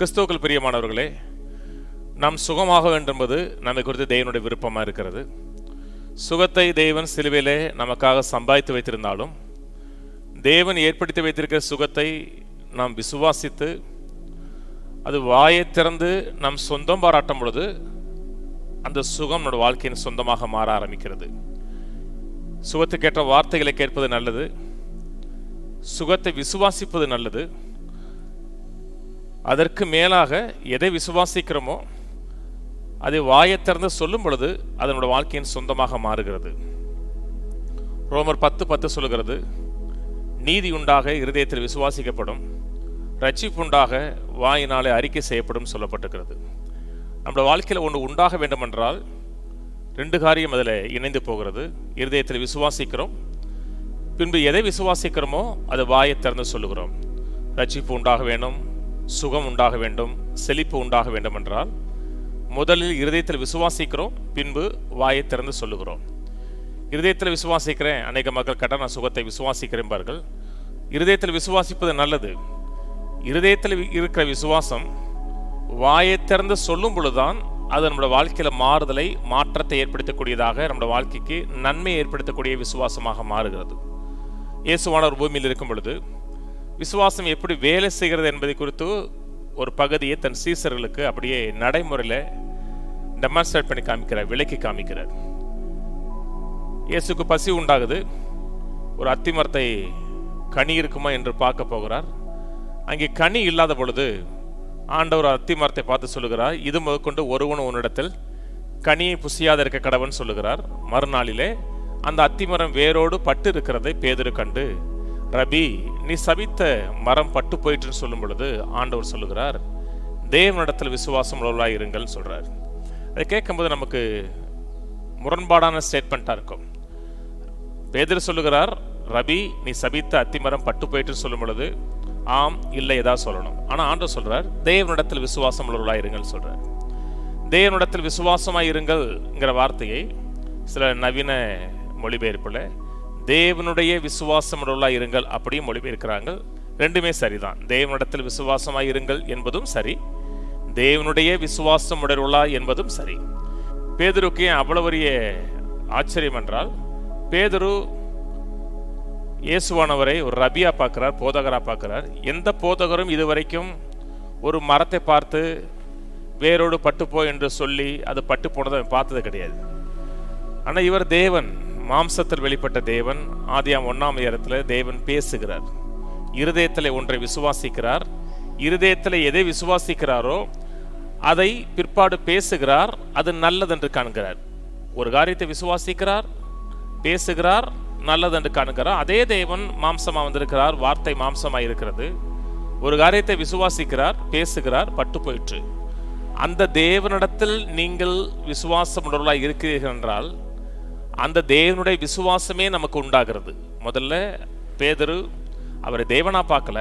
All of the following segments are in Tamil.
கிறிஸ்துவுக்கள் பிரியமானவர்களே நாம் சுகமாக வேண்டும் என்பது நம்மை குறித்து தேவனுடைய விருப்பமாக இருக்கிறது சுகத்தை தேவன் சிலுவையிலே நமக்காக சம்பாதித்து வைத்திருந்தாலும் தேவன் ஏற்படுத்தி வைத்திருக்கிற சுகத்தை நாம் விசுவாசித்து அது வாயை திறந்து நாம் சொந்தம் பாராட்டும் பொழுது அந்த சுகம் நம்முடைய வாழ்க்கையின் சொந்தமாக மாற ஆரம்பிக்கிறது சுகத்துக்கேற்ற வார்த்தைகளை கேட்பது நல்லது சுகத்தை விசுவாசிப்பது நல்லது அதற்கு மேலாக எதை விசுவாசிக்கிறோமோ அதை வாயை திறந்து சொல்லும் பொழுது அதனோட வாழ்க்கையின் சொந்தமாக மாறுகிறது ரோமர் பத்து பத்து சொல்லுகிறது நீதி உண்டாக இருதயத்தில் விசுவாசிக்கப்படும் ரட்சிப்பு உண்டாக வாயினாலே அறிக்கை செய்யப்படும் சொல்லப்பட்டிருக்கிறது நம்முடைய வாழ்க்கையில் ஒன்று உண்டாக வேண்டுமென்றால் ரெண்டு காரியம் அதில் இணைந்து போகிறது இருதயத்தில் விசுவாசிக்கிறோம் பின்பு எதை விசுவாசிக்கிறோமோ அதை வாயை திறந்து சொல்லுகிறோம் ரட்சிப்பு உண்டாக வேண்டும் சுகம் உண்டாக வேண்டும் செழிப்பு உண்டாக வேண்டும் என்றால் முதலில் இருதயத்தில் விசுவாசிக்கிறோம் பின்பு வாயை திறந்து சொல்லுகிறோம் இருதயத்தில் விசுவாசிக்கிறேன் அநேக மக்கள் கட்ட நான் சுகத்தை விசுவாசிக்கிறேன் பார்கள் இருதயத்தில் விசுவாசிப்பது நல்லது இருதயத்தில் இருக்கிற விசுவாசம் வாயை திறந்து சொல்லும் பொழுதுதான் அது நம்மளோட வாழ்க்கையில் மாறுதலை மாற்றத்தை ஏற்படுத்தக்கூடியதாக நம்மளோட வாழ்க்கைக்கு நன்மை ஏற்படுத்தக்கூடிய விசுவாசமாக மாறுகிறது இயேசுவானவர் பூமியில் இருக்கும் பொழுது விசுவாசம் எப்படி வேலை செய்கிறது என்பதை குறித்து ஒரு பகுதியை தன் சீசர்களுக்கு அப்படியே நடைமுறையில் டெமான்ஸ்ட்ரேட் பண்ணி காமிக்கிறார் விலைக்கு காமிக்கிறார் இயேசுக்கு பசி உண்டாகுது ஒரு அத்திமரத்தை கனி இருக்குமா என்று பார்க்க போகிறார் அங்கே கனி இல்லாத பொழுது ஆண்டவர் அத்திமரத்தை பார்த்து சொல்லுகிறார் இது முதற்கொண்டு ஒருவன் உன்னிடத்தில் கனியை புசியாத இருக்க கடவன் சொல்லுகிறார் மறுநாளிலே அந்த அத்திமரம் வேரோடு பட்டு இருக்கிறதை பேதரு கண்டு ரபி நீ சபித்த மரம் பட்டு போயிட்டுன்னு சொல்லும் பொழுது ஆண்டவர் சொல்லுகிறார் தேவனிடத்தில் விசுவாசம் உள்ளவர்களாக இருங்கள் சொல்றார் அதை கேட்கும்போது நமக்கு முரண்பாடான ஸ்டேட்மெண்ட்டாக இருக்கும் பேதர் சொல்லுகிறார் ரபி நீ சபித்த அத்திமரம் பட்டு போயிட்டுன்னு சொல்லும் பொழுது ஆம் இல்லை ஏதாவது சொல்லணும் ஆனால் ஆண்டவர் சொல்றார் தேவனிடத்தில் விசுவாசம் உள்ளவர்களாக இருங்கள் சொல்றார் தேவனிடத்தில் விசுவாசமாக இருங்கள்ங்கிற வார்த்தையை சில நவீன மொழிபெயர்ப்பில் தேவனுடைய விசுவாசம் உள்ளவர்களாக இருங்கள் அப்படியும் மொழிபெயர்க்கிறாங்க ரெண்டுமே சரிதான் தேவனிடத்தில் விசுவாசமாக இருங்கள் என்பதும் சரி தேவனுடைய விசுவாசம் உடையவர்களா என்பதும் சரி பேதருக்கு ஏன் அவ்வளவு பெரிய ஆச்சரியம் என்றால் பேதரு இயேசுவானவரை ஒரு ரபியா பார்க்கிறார் போதகரா பார்க்கிறார் எந்த போதகரும் இதுவரைக்கும் ஒரு மரத்தை பார்த்து வேரோடு பட்டுப்போ என்று சொல்லி அது பட்டு போனதை அவன் பார்த்தது கிடையாது ஆனால் இவர் தேவன் மாம்சத்தில் வெளிப்பட்ட தேவன் ஆதியாம் ஒன்னாம் இடத்துல தேவன் பேசுகிறார் இருதயத்தில் ஒன்றை விசுவாசிக்கிறார் இருதயத்தில் எதை விசுவாசிக்கிறாரோ அதை பிற்பாடு பேசுகிறார் அது நல்லதென்று காண்கிறார் ஒரு காரியத்தை விசுவாசிக்கிறார் பேசுகிறார் நல்லதென்று காண்கிறார் அதே தேவன் மாம்சமாக வந்திருக்கிறார் வார்த்தை மாம்சமாக இருக்கிறது ஒரு காரியத்தை விசுவாசிக்கிறார் பேசுகிறார் பட்டு போயிற்று அந்த தேவனிடத்தில் நீங்கள் விசுவாசம் உணர்வுகளாக இருக்கிறீர்கள் என்றால் அந்த தேவனுடைய விசுவாசமே நமக்கு உண்டாகிறது முதல்ல பேதரு அவரை தேவனா பார்க்கல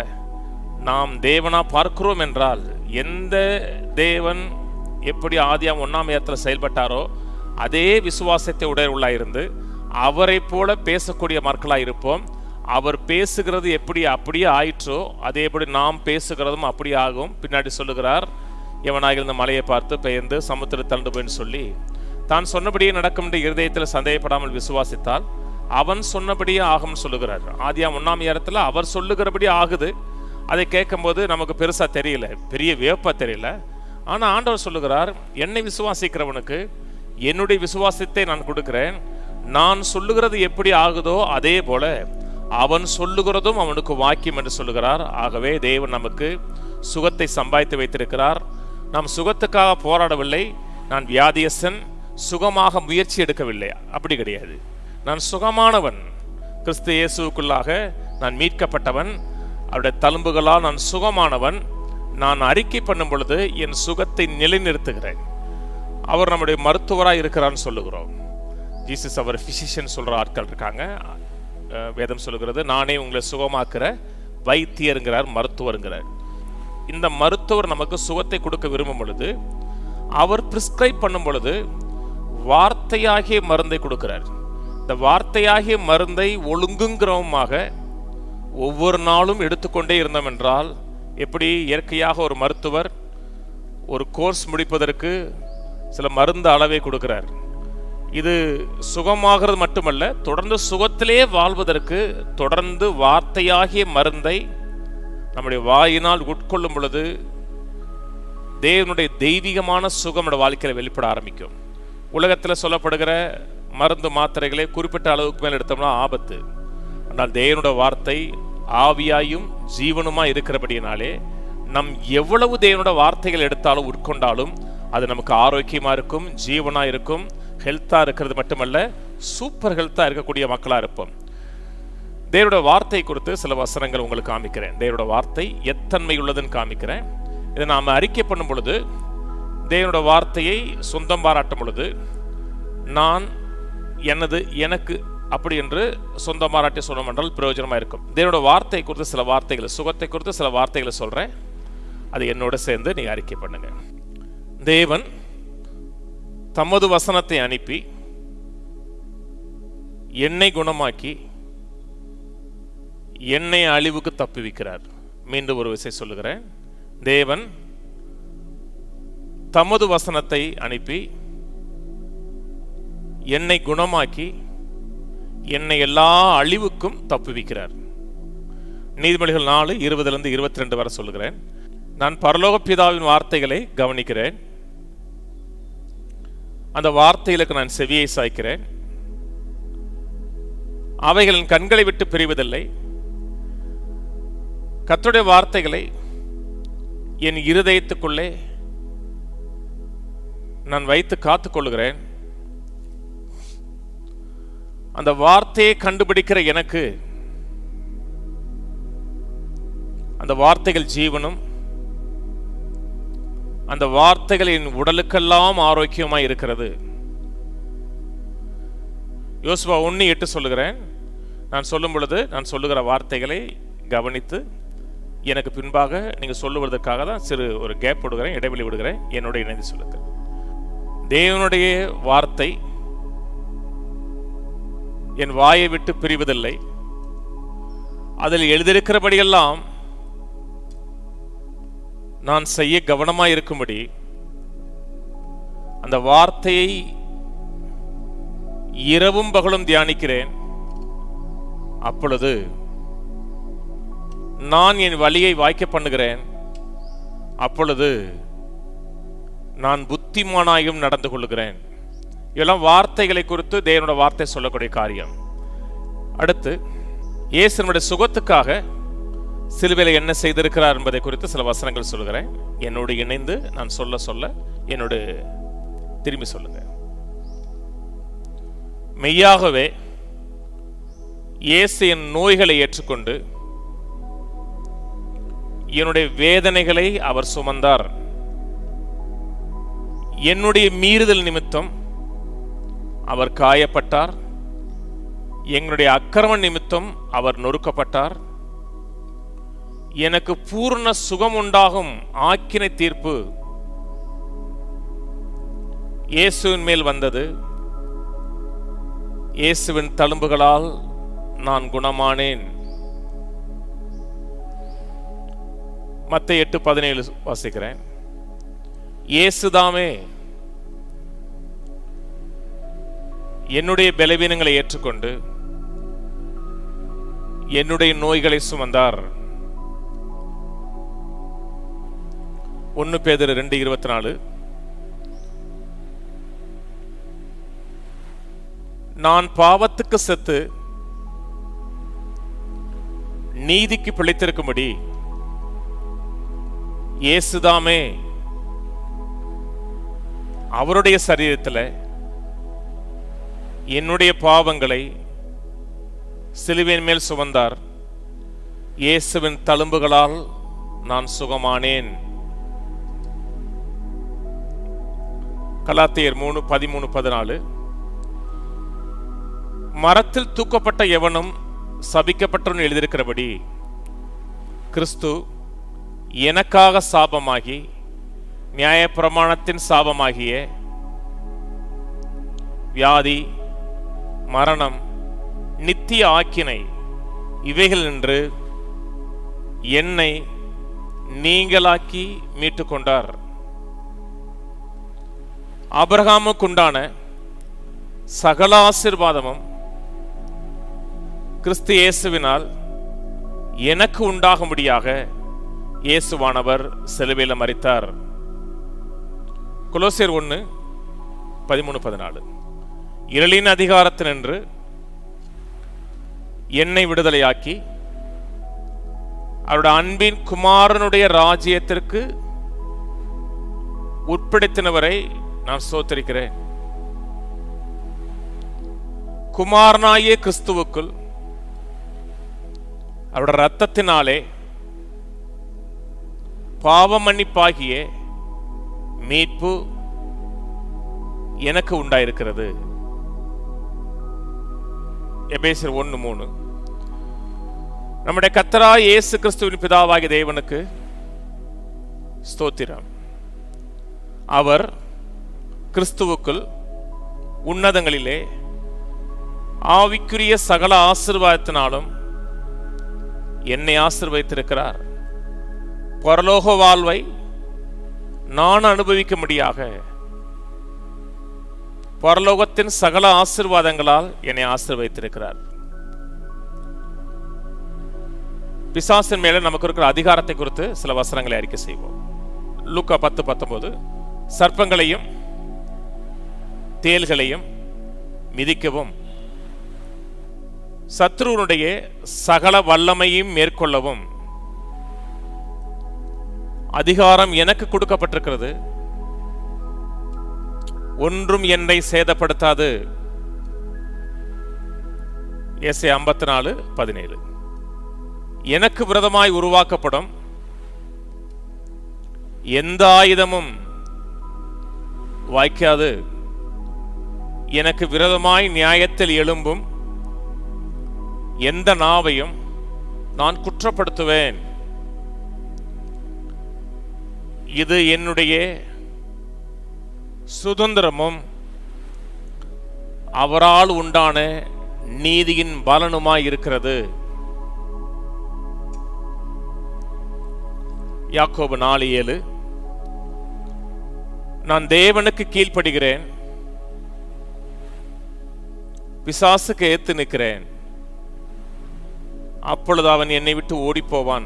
நாம் தேவனா பார்க்கிறோம் என்றால் எந்த தேவன் எப்படி ஆதியாம் ஒன்னாம் இடத்துல செயல்பட்டாரோ அதே விசுவாசத்தை உடையவர்களாக இருந்து அவரை போல பேசக்கூடிய மக்களாக இருப்போம் அவர் பேசுகிறது எப்படி அப்படியே ஆயிற்றோ அதேபடி நாம் பேசுகிறதும் அப்படி ஆகும் பின்னாடி சொல்லுகிறார் எவனாக இந்த மலையை பார்த்து பெயர்ந்து சமுத்திரம் தண்டு போயின்னு சொல்லி தான் சொன்னபடியே நடக்கும் என்று இருதயத்தில் சந்தேகப்படாமல் விசுவாசித்தால் அவன் சொன்னபடியே ஆகும்னு சொல்லுகிறார் ஆதியா ஒன்னாம் இடத்துல அவர் சொல்லுகிறபடி ஆகுது அதை கேட்கும்போது நமக்கு பெருசா தெரியல பெரிய வியப்பா தெரியல ஆனா ஆண்டவர் சொல்லுகிறார் என்னை விசுவாசிக்கிறவனுக்கு என்னுடைய விசுவாசத்தை நான் கொடுக்கிறேன் நான் சொல்லுகிறது எப்படி ஆகுதோ அதே போல அவன் சொல்லுகிறதும் அவனுக்கு வாக்கியம் என்று சொல்லுகிறார் ஆகவே தேவன் நமக்கு சுகத்தை சம்பாதித்து வைத்திருக்கிறார் நாம் சுகத்துக்காக போராடவில்லை நான் வியாதியசன் சுகமாக முயற்சி எடுக்கவில்லை அப்படி கிடையாது நான் சுகமானவன் கிறிஸ்து இயேசுக்குள்ளாக நான் மீட்கப்பட்டவன் அவருடைய தழும்புகளால் நான் சுகமானவன் நான் அறிக்கை பண்ணும் பொழுது என் சுகத்தை நிலைநிறுத்துகிறேன் அவர் நம்முடைய மருத்துவராக இருக்கிறான்னு சொல்லுகிறோம் ஜீசஸ் அவர் ஃபிசிஷியன் சொல்கிற ஆட்கள் இருக்காங்க அஹ் வேதம் சொல்லுகிறது நானே உங்களை சுகமாக்குற வைத்தியருங்கிறார் மருத்துவருங்கிறார் இந்த மருத்துவர் நமக்கு சுகத்தை கொடுக்க விரும்பும் பொழுது அவர் பிரிஸ்கிரைப் பண்ணும் பொழுது வார்த்தையாகிய மருந்தை கொடுக்கிறார் இந்த வார்த்தையாகிய மருந்தை ஒழுங்குங்கிறவமாக ஒவ்வொரு நாளும் எடுத்துக்கொண்டே இருந்தோம் என்றால் எப்படி இயற்கையாக ஒரு மருத்துவர் ஒரு கோர்ஸ் முடிப்பதற்கு சில மருந்து அளவை கொடுக்கிறார் இது சுகமாகிறது மட்டுமல்ல தொடர்ந்து சுகத்திலே வாழ்வதற்கு தொடர்ந்து வார்த்தையாகிய மருந்தை நம்முடைய வாயினால் உட்கொள்ளும் பொழுது தேவனுடைய தெய்வீகமான சுகம் நம்முடைய வாழ்க்கையில் வெளிப்பட ஆரம்பிக்கும் உலகத்தில் சொல்லப்படுகிற மருந்து மாத்திரைகளை குறிப்பிட்ட அளவுக்கு மேல் எடுத்தோம்னா ஆபத்து ஆனால் தேவனுடைய வார்த்தை ஆவியாயும் ஜீவனுமா இருக்கிறபடியினாலே நம் எவ்வளவு தேவனுடைய வார்த்தைகள் எடுத்தாலும் உட்கொண்டாலும் அது நமக்கு ஆரோக்கியமா இருக்கும் ஜீவனா இருக்கும் ஹெல்த்தா இருக்கிறது மட்டுமல்ல சூப்பர் ஹெல்த்தா இருக்கக்கூடிய மக்களா இருப்போம் தேவனுடைய வார்த்தை குறித்து சில வசனங்கள் உங்களுக்கு காமிக்கிறேன் தேவனுடைய வார்த்தை எத்தன்மை உள்ளதுன்னு காமிக்கிறேன் இதை நாம் அறிக்கை பண்ணும் பொழுது தேவனுடைய வார்த்தையை சொந்தம் பாராட்டும் பொழுது நான் எனது எனக்கு அப்படி என்று சொந்த பாராட்டி சொன்னோம் என்றால் பிரயோஜனமாக இருக்கும் தேவனுடைய வார்த்தை குறித்து சில வார்த்தைகளை சுகத்தை குறித்து சில வார்த்தைகளை சொல்கிறேன் அது என்னோட சேர்ந்து நீ அறிக்கை பண்ணுங்க தேவன் தமது வசனத்தை அனுப்பி என்னை குணமாக்கி என்னை அழிவுக்கு தப்புவிக்கிறார் மீண்டும் ஒரு விஷயம் சொல்லுகிறேன் தேவன் தமது வசனத்தை அனுப்பி என்னை குணமாக்கி என்னை எல்லா அழிவுக்கும் தப்புவிக்கிறார் நீதிமொழிகள் நாலு இருபதுலேருந்து இருபத்தி ரெண்டு வரை சொல்லுகிறேன் நான் பரலோக பிதாவின் வார்த்தைகளை கவனிக்கிறேன் அந்த வார்த்தைகளுக்கு நான் செவியை சாய்க்கிறேன் அவைகளின் கண்களை விட்டு பிரிவதில்லை கர்த்தருடைய வார்த்தைகளை என் இருதயத்துக்குள்ளே நான் வைத்து காத்துக்கொள்கிறேன் அந்த வார்த்தையை கண்டுபிடிக்கிற எனக்கு அந்த வார்த்தைகள் ஜீவனும் அந்த வார்த்தைகள் என் உடலுக்கெல்லாம் ஆரோக்கியமாய் இருக்கிறது யோசுவா ஒன்று எட்டு சொல்லுகிறேன் நான் சொல்லும் பொழுது நான் சொல்லுகிற வார்த்தைகளை கவனித்து எனக்கு பின்பாக நீங்கள் சொல்லுவதற்காக தான் சிறு ஒரு கேப் விடுகிறேன் இடைவெளி விடுகிறேன் என்னோட இணைந்து சொல்லுங்க தேவனுடைய வார்த்தை என் வாயை விட்டு பிரிவதில்லை அதில் எழுதியிருக்கிறபடியெல்லாம் நான் செய்ய கவனமாய் இருக்கும்படி அந்த வார்த்தையை இரவும் பகலும் தியானிக்கிறேன் அப்பொழுது நான் என் வழியை வாய்க்க பண்ணுகிறேன் அப்பொழுது நான் புத்திமானாயும் நடந்து கொள்ளுகிறேன் இதெல்லாம் வார்த்தைகளை குறித்து தேவனோட வார்த்தை சொல்லக்கூடிய காரியம் அடுத்து இயேசுனுடைய சுகத்துக்காக சிலுவையில் என்ன செய்திருக்கிறார் என்பதை குறித்து சில வசனங்கள் சொல்லுகிறேன் என்னோடு இணைந்து நான் சொல்ல சொல்ல என்னோடு திரும்பி சொல்லுங்க மெய்யாகவே இயேசு என் நோய்களை ஏற்றுக்கொண்டு என்னுடைய வேதனைகளை அவர் சுமந்தார் என்னுடைய மீறுதல் நிமித்தம் அவர் காயப்பட்டார் எங்களுடைய அக்கிரம நிமித்தம் அவர் நொறுக்கப்பட்டார் எனக்கு பூர்ண சுகம் உண்டாகும் ஆக்கினை தீர்ப்பு இயேசுவின் மேல் வந்தது இயேசுவின் தழும்புகளால் நான் குணமானேன் மத்த எட்டு பதினேழு வாசிக்கிறேன் இயேசுதாமே என்னுடைய பலவீனங்களை ஏற்றுக்கொண்டு என்னுடைய நோய்களை சுமந்தார் ஒன்னு பேதர் ரெண்டு இருபத்தி நாலு நான் பாவத்துக்கு செத்து நீதிக்கு பிழைத்திருக்கும்படி இயேசுதாமே அவருடைய சரீரத்தில் என்னுடைய பாவங்களை சிலுவையின் மேல் சுமந்தார் இயேசுவின் தழும்புகளால் நான் சுகமானேன் கலாத்தியர் மூணு பதிமூணு பதினாலு மரத்தில் தூக்கப்பட்ட எவனும் சபிக்கப்பட்டவன் எழுதியிருக்கிறபடி கிறிஸ்து எனக்காக சாபமாகி நியாயப்பிரமாணத்தின் சாபமாகிய வியாதி மரணம் நித்திய ஆக்கினை இவைகள் என்று என்னை நீங்களாக்கி மீட்டு கொண்டார் ஆபிரகாமுக்குண்டான சகல ஆசீர்வாதமும் கிறிஸ்து இயேசுவினால் எனக்கு உண்டாகும்படியாக இயேசுவானவர் சிலுவையில் மறித்தார் கொலோசியர் ஒன்று பதிமூணு பதினாலு இருளின் அதிகாரத்தினின்று என்னை விடுதலையாக்கி அவருடைய அன்பின் குமாரனுடைய ராஜ்யத்திற்கு உட்படுத்தினவரை நான் சோத்தரிக்கிறேன் குமாரனாகிய கிறிஸ்துவுக்குள் அவருடைய ரத்தத்தினாலே பாவ மன்னிப்பாகிய மீட்பு எனக்கு உண்டாயிருக்கிறது எபேசியர் ஒன்று மூணு நம்முடைய கத்தரா இயேசு கிறிஸ்துவின் பிதாவாகிய தேவனுக்கு ஸ்தோத்திரம் அவர் கிறிஸ்துவுக்குள் உன்னதங்களிலே ஆவிக்குரிய சகல ஆசீர்வாதத்தினாலும் என்னை ஆசீர்வதித்திருக்கிறார் பரலோக வாழ்வை நான் அனுபவிக்கும்படியாக பரலோகத்தின் சகல ஆசீர்வாதங்களால் என்னை ஆசீர்வதித்திருக்கிறார் பிசாசின் மேல நமக்கு இருக்கிற அதிகாரத்தை குறித்து சில வசனங்களை அறிக்கை செய்வோம் லூக்கா பத்து பத்தொன்பது சர்ப்பங்களையும் தேல்களையும் மிதிக்கவும் சத்ருவனுடைய சகல வல்லமையும் மேற்கொள்ளவும் அதிகாரம் எனக்கு கொடுக்கப்பட்டிருக்கிறது ஒன்றும் என்னை சேதப்படுத்தாது எஸ் ஐம்பத்தி நாலு பதினேழு எனக்கு விரதமாய் உருவாக்கப்படும் எந்த ஆயுதமும் வாய்க்காது எனக்கு விரதமாய் நியாயத்தில் எழும்பும் எந்த நாவையும் நான் குற்றப்படுத்துவேன் இது என்னுடைய சுதந்திரமும் அவரால் உண்டான நீதியின் பலனுமாய் இருக்கிறது யாக்கோபு நாலு ஏழு நான் தேவனுக்கு கீழ்ப்படுகிறேன் பிசாசுக்கு ஏத்து நிற்கிறேன் அப்பொழுது அவன் என்னை விட்டு ஓடிப் போவான்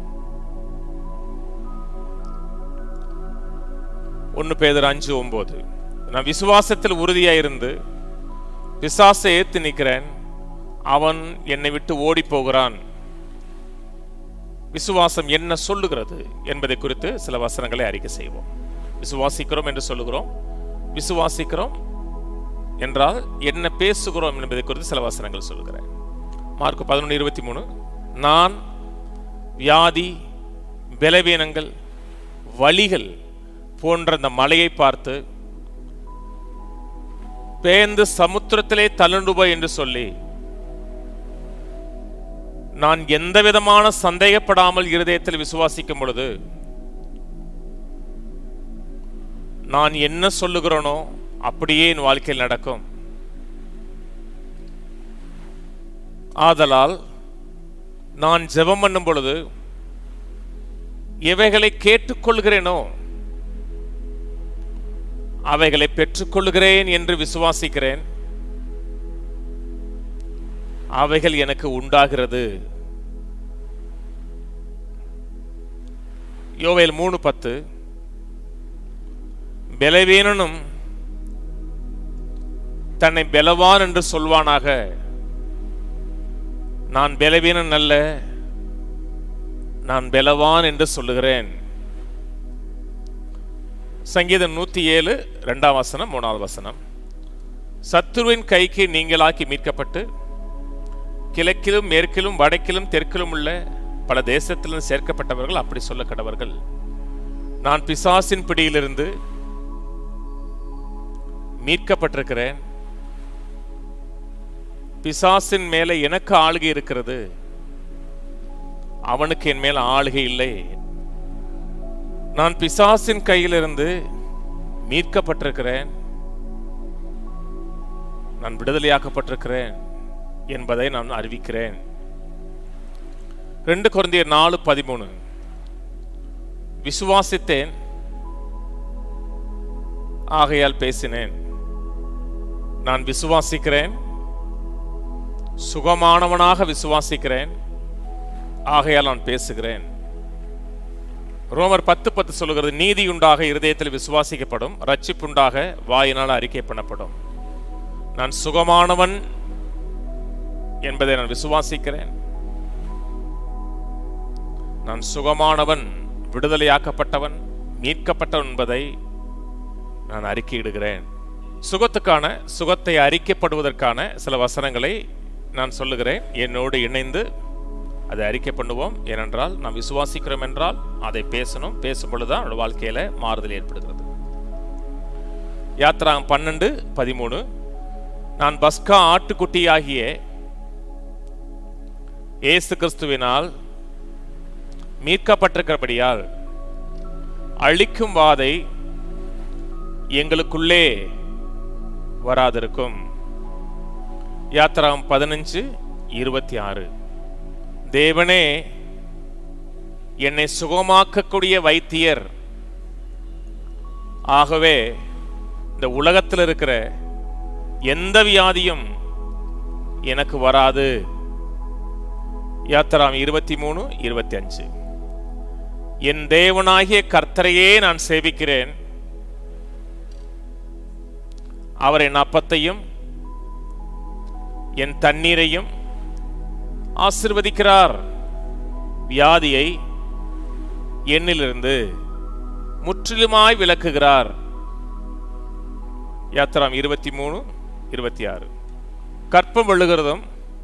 ஒன்னு பேதர் அஞ்சு ஒன்பது நான் விசுவாசத்தில் உறுதியா இருந்து பிசாசை ஏத்து நிற்கிறேன் அவன் என்னை விட்டு ஓடி போகிறான் விசுவாசம் என்ன சொல்லுகிறது என்பதை குறித்து சில வசனங்களை அறிக்கை செய்வோம் விசுவாசிக்கிறோம் என்று சொல்லுகிறோம் விசுவாசிக்கிறோம் என்றால் என்ன பேசுகிறோம் என்பதை குறித்து சில வசனங்கள் சொல்லுகிறேன் மார்க் பதினொன்று இருபத்தி மூணு நான் வியாதி பலவீனங்கள் வழிகள் போன்ற அந்த மலையை பார்த்து பேந்து சமுத்திரத்திலே தள்ளுண்டுபோ என்று சொல்லி நான் எந்த விதமான சந்தேகப்படாமல் இருதயத்தில் விசுவாசிக்கும் பொழுது நான் என்ன சொல்லுகிறேனோ அப்படியே என் வாழ்க்கையில் நடக்கும் ஆதலால் நான் ஜெபம் பண்ணும் பொழுது எவைகளை கேட்டுக்கொள்கிறேனோ அவைகளை பெற்றுக்கொள்கிறேன் என்று விசுவாசிக்கிறேன் அவைகள் எனக்கு உண்டாகிறது யோவேல் மூணு பத்து பலவீனனும் தன்னை பலவான் என்று சொல்வானாக நான் பலவீனன் அல்ல நான் பலவான் என்று சொல்லுகிறேன் சங்கீதம் நூத்தி ஏழு ரெண்டாம் வசனம் மூணாவது வசனம் சத்துருவின் கைக்கு நீங்களாக்கி மீட்கப்பட்டு கிழக்கிலும் மேற்கிலும் வடக்கிலும் தெற்கிலும் உள்ள பல தேசத்திலும் சேர்க்கப்பட்டவர்கள் அப்படி சொல்ல கடவர்கள் நான் பிசாசின் பிடியிலிருந்து மீட்கப்பட்டிருக்கிறேன் பிசாசின் மேலே எனக்கு ஆளுகை இருக்கிறது அவனுக்கு என் மேல ஆளுகை இல்லை நான் பிசாசின் கையிலிருந்து மீட்கப்பட்டிருக்கிறேன் நான் விடுதலையாக்கப்பட்டிருக்கிறேன் என்பதை நான் அறிவிக்கிறேன் ரெண்டு குழந்தையர் நாலு பதிமூணு விசுவாசித்தேன் ஆகையால் பேசினேன் நான் விசுவாசிக்கிறேன் சுகமானவனாக விசுவாசிக்கிறேன் ஆகையால் நான் பேசுகிறேன் ரோமர் பத்து பத்து சொல்லுகிறது நீதியுண்டாக இருதயத்தில் விசுவாசிக்கப்படும் ரட்சிப்புண்டாக வாயினால் அறிக்கை பண்ணப்படும் நான் சுகமானவன் என்பதை நான் விசுவாசிக்கிறேன் நான் சுகமானவன் விடுதலையாக்கப்பட்டவன் மீட்கப்பட்டவன் என்பதை நான் அறிக்கையிடுகிறேன் சுகத்துக்கான சுகத்தை அறிக்கைப்படுவதற்கான சில வசனங்களை நான் சொல்லுகிறேன் என்னோடு இணைந்து அதை அறிக்கை பண்ணுவோம் ஏனென்றால் நாம் விசுவாசிக்கிறோம் என்றால் அதை பேசணும் பேசும் பொழுதுதான் நம்முடைய வாழ்க்கையில மாறுதல் ஏற்படுகிறது யாத்ராகம் பன்னெண்டு பதிமூணு நான் பஸ்கா ஆட்டுக்குட்டியாகிய இயேசு கிறிஸ்துவினால் மீட்கப்பட்டிருக்கிறபடியால் அழிக்கும் வாதை எங்களுக்குள்ளே வராதிருக்கும் யாத்திராகம் பதினஞ்சு இருபத்தி ஆறு தேவனே என்னை சுகமாக்கக்கூடிய வைத்தியர் ஆகவே இந்த உலகத்தில் இருக்கிற எந்த வியாதியும் எனக்கு வராது யாத்திராம் இருபத்தி மூணு இருபத்தி அஞ்சு என் தேவனாகிய கர்த்தரையே நான் சேவிக்கிறேன் அவர் என் அப்பத்தையும் என் தண்ணீரையும் ஆசிர்வதிக்கிறார் வியாதியை என்னிலிருந்து முற்றிலுமாய் விலக்குகிறார் யாத்திராம் இருபத்தி மூணு இருபத்தி ஆறு கற்பம் விழுகிறதும்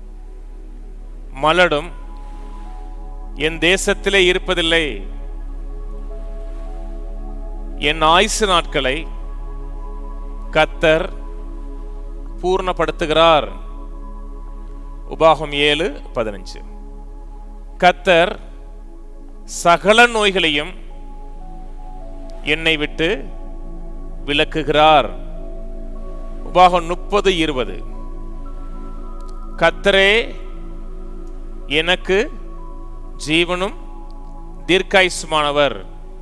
மலடும் என் தேசத்திலே இருப்பதில்லை என் ஆயுசு நாட்களை கத்தர் பூர்ணப்படுத்துகிறார் உபாகம் ஏழு பதினஞ்சு கத்தர் சகல நோய்களையும் என்னை விட்டு விலக்குகிறார் உபாகம் முப்பது இருபது கத்தரே எனக்கு ஜீவனும் தீர்க்காயுசுமானவர்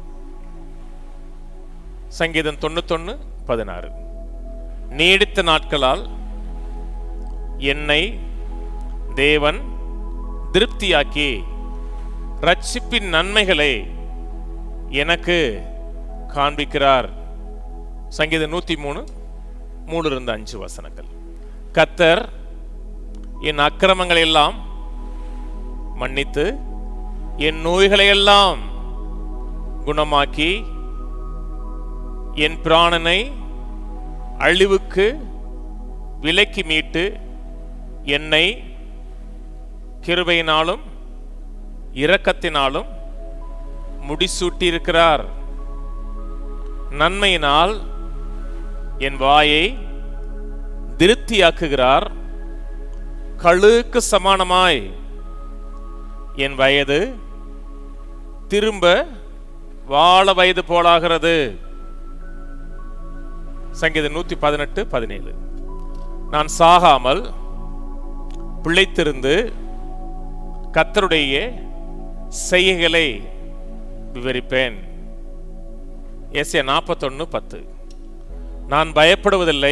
சங்கீதம் தொண்ணூத்தொன்னு பதினாறு நீடித்த நாட்களால் என்னை தேவன் திருப்தியாக்கி ரட்சிப்பின் நன்மைகளை எனக்கு காண்பிக்கிறார் சங்கீதம் நூத்தி மூணு மூணு இருந்து அஞ்சு வசனங்கள் கத்தர் என் அக்கிரமங்களை எல்லாம் மன்னித்து என் நோய்களை எல்லாம் குணமாக்கி என் பிராணனை அழிவுக்கு விலக்கி மீட்டு என்னை கிருபையினாலும் இரக்கத்தினாலும் முடிசூட்டியிருக்கிறார் நன்மையினால் என் வாயை திருப்தியாக்குகிறார் கழுக்கு சமானமாய் என் வயது திரும்ப வாழ வயது போலாகிறது சங்கீதம் நூத்தி பதினெட்டு பதினேழு நான் சாகாமல் பிழைத்திருந்து கத்தருடைய செய்கைகளை விவரிப்பேன் எஸ்ஏ நாற்பத்தொன்னு பத்து நான் பயப்படுவதில்லை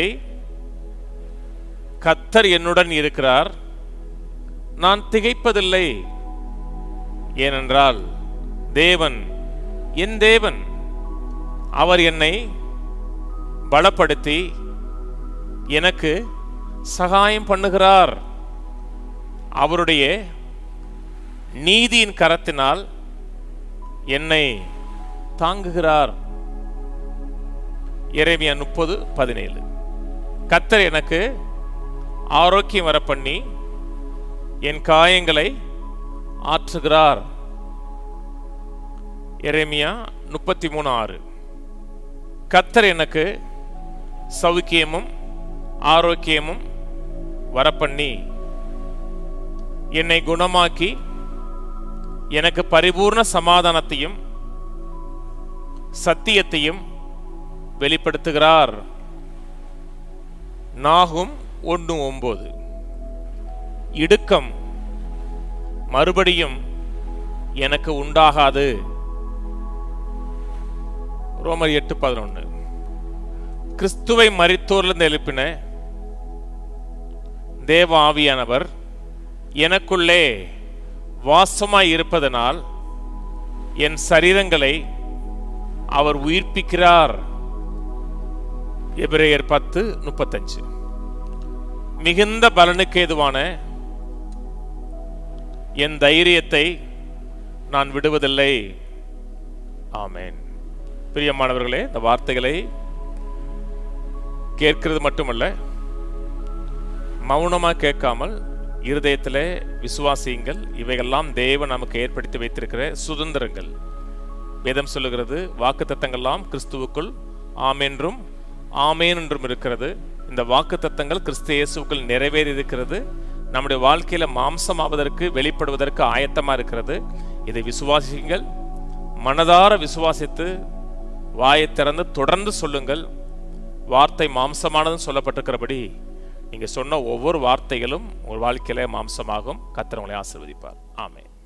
கத்தர் என்னுடன் இருக்கிறார் நான் திகைப்பதில்லை ஏனென்றால் தேவன் என் தேவன் அவர் என்னை பலப்படுத்தி எனக்கு சகாயம் பண்ணுகிறார் அவருடைய நீதியின் கரத்தினால் என்னை தாங்குகிறார் எரேமியா முப்பது பதினேழு கத்தர் எனக்கு ஆரோக்கியம் வர பண்ணி என் காயங்களை ஆற்றுகிறார் எரேமியா முப்பத்தி மூணு ஆறு கத்தர் எனக்கு சௌக்கியமும் ஆரோக்கியமும் வரப்பண்ணி என்னை குணமாக்கி எனக்கு பரிபூர்ண சமாதானத்தையும் சத்தியத்தையும் வெளிப்படுத்துகிறார் நாகும் ஒன்று ஒன்பது இடுக்கம் மறுபடியும் எனக்கு உண்டாகாது ரோமர் எட்டு பதினொன்று கிறிஸ்துவை மரித்தோரிலிருந்து எழுப்பின தேவ ஆவியானவர் எனக்குள்ளே வாசமாய் இருப்பதனால் என் சரீரங்களை அவர் உயிர்ப்பிக்கிறார் எபிரேயர் பத்து முப்பத்தஞ்சு மிகுந்த பலனுக்கு ஏதுவான என் தைரியத்தை நான் விடுவதில்லை ஆமேன் பிரியமானவர்களே இந்த வார்த்தைகளை கேட்கிறது மட்டுமல்ல மௌனமா கேட்காமல் இருதயத்தில் விசுவாசியுங்கள் இவைகள்லாம் தேவன் நமக்கு ஏற்படுத்தி வைத்திருக்கிற சுதந்திரங்கள் வேதம் சொல்லுகிறது வாக்கு தத்தங்கள்லாம் கிறிஸ்துவுக்குள் ஆமென்றும் ஆமேன் என்றும் இருக்கிறது இந்த வாக்கு தத்தங்கள் கிறிஸ்து இயேசுக்குள் நிறைவேறி இருக்கிறது நம்முடைய வாழ்க்கையில மாம்சமாவதற்கு வெளிப்படுவதற்கு ஆயத்தமா இருக்கிறது இதை விசுவாசியுங்கள் மனதார விசுவாசித்து வாயை திறந்து தொடர்ந்து சொல்லுங்கள் வார்த்தை மாம்சமானதுன்னு சொல்லப்பட்டிருக்கிறபடி நீங்க சொன்ன ஒவ்வொரு வார்த்தைகளும் உங்கள் வாழ்க்கையில மாம்சமாகும் கத்திரவங்களை ஆசிர்வதிப்பார் ஆமே